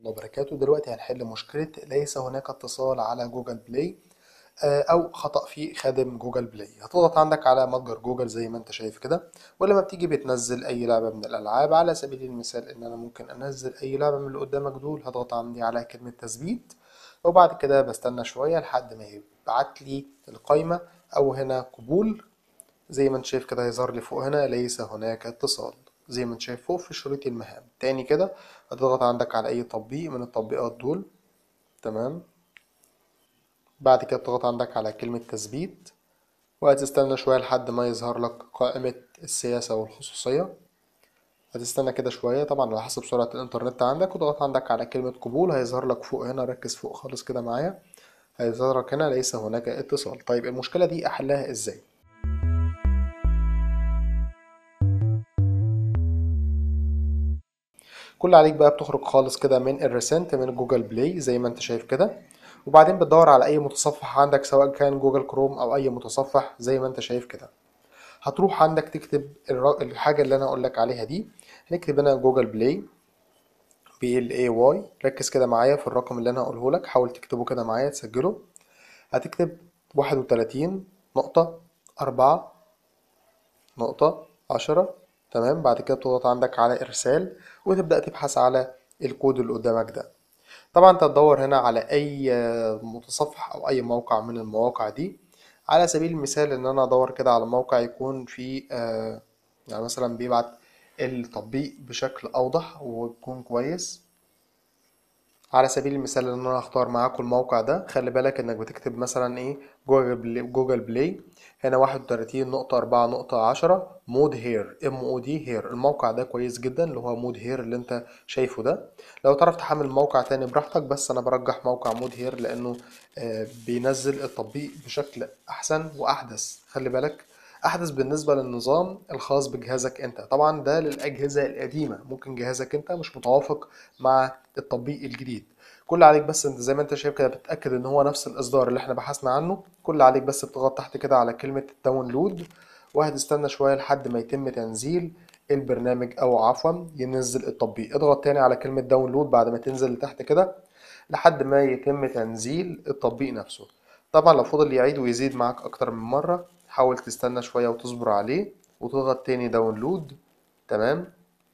الله وبركاته دلوقتي هنحل مشكلة ليس هناك اتصال على جوجل بلاي آه، أو خطأ في خادم جوجل بلاي هتضغط عندك على متجر جوجل زي ما انت شايف كده ولما بتيجي بتنزل أي لعبة من الألعاب على سبيل المثال إن أنا ممكن أنزل أي لعبة من اللي قدامك دول هضغط عندي على كلمة تثبيت وبعد كده بستنى شوية لحد ما يبعت لي القايمة أو هنا قبول زي ما انت شايف كده هيظهر لي فوق هنا ليس هناك اتصال زي ما انت شايف فوق في شريط المهام تاني كده هتضغط عندك على اي تطبيق من التطبيقات دول تمام بعد كده بتضغط عندك على كلمة تثبيت وهتستنى شوية لحد ما يظهر لك قائمة السياسة والخصوصية هتستنى كده شوية طبعا على حسب سرعة الإنترنت عندك وتضغط عندك على كلمة قبول هيظهر لك فوق هنا ركز فوق خالص كده معايا هيظهر لك هنا ليس هناك اتصال طيب المشكلة دي أحلها إزاي؟ كل عليك بقى بتخرج خالص كده من الريسنت من جوجل بلاي زي ما انت شايف كده وبعدين بتدور على اي متصفح عندك سواء كان جوجل كروم او اي متصفح زي ما انت شايف كده هتروح عندك تكتب الر- الحاجة اللي انا اقول لك عليها دي هنكتب هنا جوجل بلاي بي ال اي واي ركز كده معايا في الرقم اللي انا هقوله لك حاول تكتبه كده معايا تسجله هتكتب واحد وتلاتين نقطة أربعة نقطة عشرة تمام بعد كده بتضغط عندك على إرسال وتبدأ تبحث على الكود اللي قدامك ده طبعا انت تدور هنا على أي متصفح أو أي موقع من المواقع دي على سبيل المثال إن أنا أدور كده على موقع يكون فيه آه، يعني مثلا بيبعت التطبيق بشكل أوضح ويكون كويس على سبيل المثال ان انا هختار معاكم الموقع ده خلي بالك انك بتكتب مثلا ايه جوجل بلاي, جوجل بلاي هنا واحد وتلاتين نقطة أربعة نقطة عشرة مود هير ام او دي هير الموقع ده كويس جدا اللي هو مود هير اللي انت شايفه ده لو تعرف تحمل موقع تاني براحتك بس انا برجح موقع مود هير لانه آه، بينزل التطبيق بشكل احسن واحدث خلي بالك احدث بالنسبة للنظام الخاص بجهازك انت طبعا ده للاجهزة القديمة ممكن جهازك انت مش متوافق مع التطبيق الجديد كل عليك بس انت زي ما انت شايف كده بتتأكد ان هو نفس الاصدار اللي احنا بحثنا عنه كل عليك بس بتضغط تحت كده على كلمة داونلود وهتستنى شوية لحد ما يتم تنزيل البرنامج او عفوا ينزل التطبيق اضغط تاني على كلمة داونلود بعد ما تنزل لتحت كده لحد ما يتم تنزيل التطبيق نفسه طبعا لو فضل يعيد ويزيد معاك اكتر من مرة حاول تستنى شوية وتصبر عليه وتضغط تاني داونلود تمام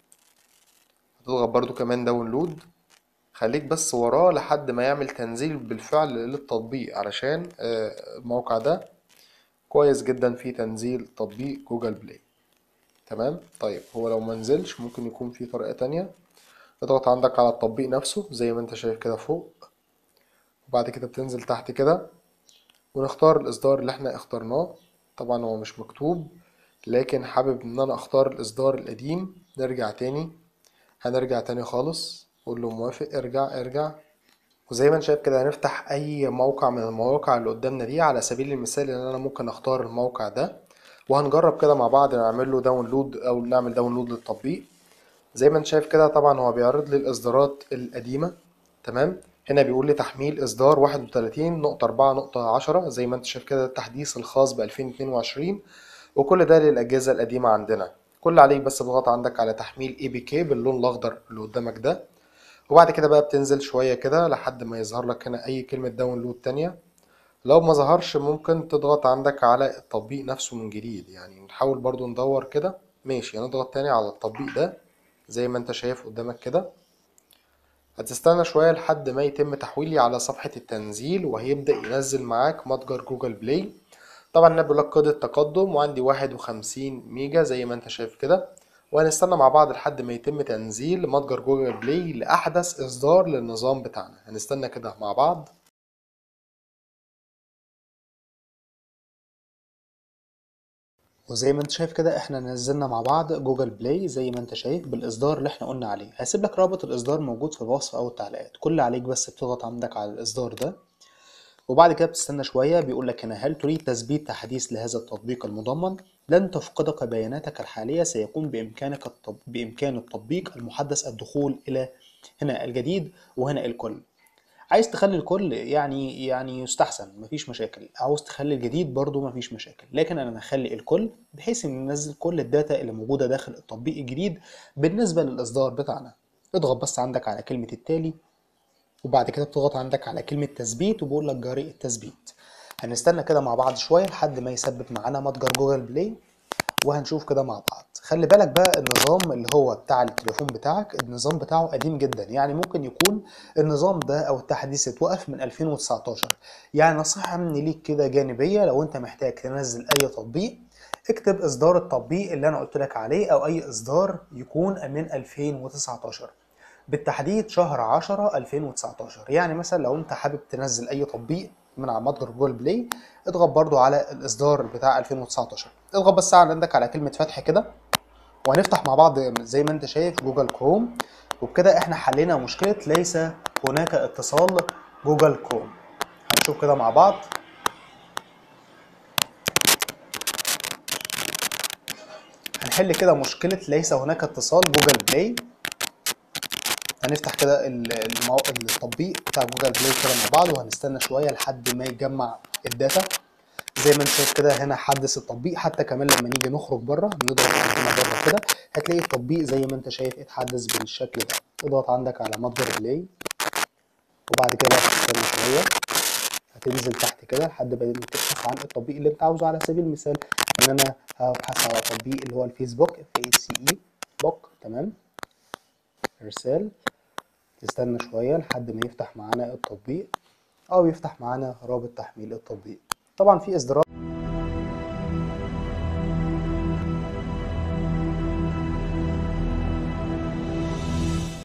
هتضغط برضو كمان داونلود خليك بس وراه لحد ما يعمل تنزيل بالفعل للتطبيق علشان آه، الموقع ده كويس جدا في تنزيل تطبيق جوجل بلاي تمام طيب هو لو منزلش ممكن يكون في طريقة تانية اضغط عندك على التطبيق نفسه زي ما انت شايف كده فوق وبعد كده بتنزل تحت كده ونختار الإصدار اللي احنا اخترناه طبعا هو مش مكتوب لكن حابب ان انا اختار الإصدار القديم نرجع تاني هنرجع تاني خالص قول له موافق ارجع ارجع وزي ما انت شايف كده هنفتح اي موقع من المواقع اللي قدامنا دي على سبيل المثال ان انا ممكن اختار الموقع ده وهنجرب كده مع بعض نعمل له داونلود او نعمل داونلود للتطبيق زي ما انت شايف كده طبعا هو بيعرض لي الاصدارات القديمة تمام هنا بيقول لي تحميل اصدار واحد وتلاتين نقطة أربعة نقطة عشرة زي ما انت شايف كده التحديث الخاص بألفين اتنين وعشرين وكل ده للأجهزة القديمة عندنا كل عليك بس بضغط عندك على تحميل اي بي كي باللون الأخضر اللي قدامك ده وبعد كده بقى بتنزل شوية كده لحد ما يظهر لك هنا أي كلمة داونلود تانية لو ما ظهرش ممكن تضغط عندك على التطبيق نفسه من جديد يعني نحاول برضو ندور كده ماشي هنضغط تاني على التطبيق ده زي ما انت شايف قدامك كده هتستنى شوية لحد ما يتم تحويلي على صفحة التنزيل وهيبدأ ينزل معاك متجر جوجل بلاي طبعا انا بقول لك قيد التقدم وعندي واحد وخمسين ميجا زي ما انت شايف كده وهنستنى مع بعض لحد ما يتم تنزيل متجر جوجل بلاي لأحدث إصدار للنظام بتاعنا هنستنى كده مع بعض وزي ما انت شايف كده احنا نزلنا مع بعض جوجل بلاي زي ما انت شايف بالاصدار اللي احنا قلنا عليه هسيب لك رابط الاصدار موجود في الوصف او التعليقات كل اللي عليك بس بتضغط عندك على الاصدار ده وبعد كده بتستنى شوية بيقول لك هنا هل تريد تثبيت تحديث لهذا التطبيق المضمن؟ لن تفقدك بياناتك الحالية سيكون بإمكانك التط... بإمكان التطبيق المحدث الدخول إلى هنا الجديد وهنا الكل. عايز تخلي الكل يعني يعني يستحسن مفيش مشاكل عاوز تخلي الجديد برضو مفيش مشاكل لكن انا هخلي الكل بحيث ان ننزل كل الداتا اللي موجوده داخل التطبيق الجديد بالنسبه للاصدار بتاعنا اضغط بس عندك على كلمه التالي وبعد كده بتضغط عندك على كلمة تثبيت وبيقول لك جاري التثبيت هنستنى كده مع بعض شوية لحد ما يثبت معانا متجر جوجل بلاي وهنشوف كده مع بعض خلي بالك بقى النظام اللي هو بتاع التليفون بتاعك النظام بتاعه قديم جدا يعني ممكن يكون النظام ده او التحديث اتوقف من 2019 يعني نصيحة مني ليك كده جانبية لو انت محتاج تنزل اي تطبيق اكتب اصدار التطبيق اللي انا قلت لك عليه او اي اصدار يكون من 2019 بالتحديد شهر 10 2019 يعني مثلا لو انت حابب تنزل اي تطبيق من على متجر جوجل بلاي اضغط برضو على الاصدار بتاع 2019 اضغط بس عندك على كلمة فتح كده وهنفتح مع بعض زي ما انت شايف جوجل كروم وبكده احنا حلينا مشكلة ليس هناك اتصال جوجل كروم هنشوف كده مع بعض هنحل كده مشكلة ليس هناك اتصال جوجل بلاي هنفتح كده المو... التطبيق بتاع جوجل بلاي كده مع بعض وهنستنى شوية لحد ما يجمع الداتا زي ما انت شايف كده هنا حدث التطبيق حتى كمان لما نيجي نخرج بره نضغط عندنا بره كده هتلاقي التطبيق زي ما انت شايف اتحدث بالشكل ده اضغط عندك على متجر بلاي وبعد كده هتستنى شويه هتنزل تحت كده لحد ما تبحث عن التطبيق اللي انت عاوزه على سبيل المثال ان انا هبحث على تطبيق اللي هو الفيسبوك اف اي سي اي بوك تمام ارسال تستنى شويه لحد ما يفتح معانا التطبيق او يفتح معانا رابط تحميل التطبيق طبعا في اصدارات